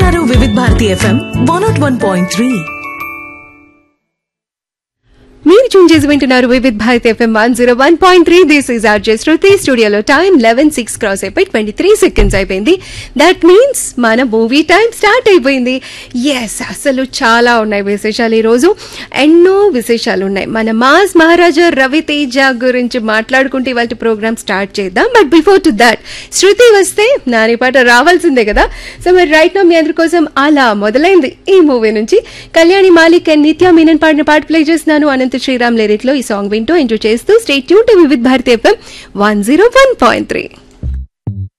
వింటున్నారు Vividh Bharati FM one naught one point three మీరు tune చేసి వింటున్నారు Vividh Bharat FM one zero one point three this is R just Shruti స్టూడియోలో time eleven six cross అయిపోయి twenty three seconds అయిపోయింది that means మన movie time start అయిపోయింది yes అసలు చాలా ఉన్నాయి విశేషాలు ఈరోజు ఎన్నో విశేషాలు ఉన్నాయి మన మాస్ మహారాజా రవితేజ గురించి మాట్లాడుకుంటే ఇవాళ ప్రోగ్రామ్ స్టార్ట్ చేద్దాం but before to that Shruti వస్తే నాని పాట రావాల్సిందే కదా సో మరి రైట్ నా మీ అందరి కోసం అలా మొదలైంది ఈ మూవీ నుంచి కళ్యాణి మాలిక్ అండ్ నిత్య మీనన్ పాడిన పాట ప్లే చేస్తున్నాను అనంత శ్రీరామ్ లిరిక్ లో ఈ సాంగ్ వింటూ ఎంజాయ్ చేస్తూ stay tuned to Vividh Bharati FM one zero one point three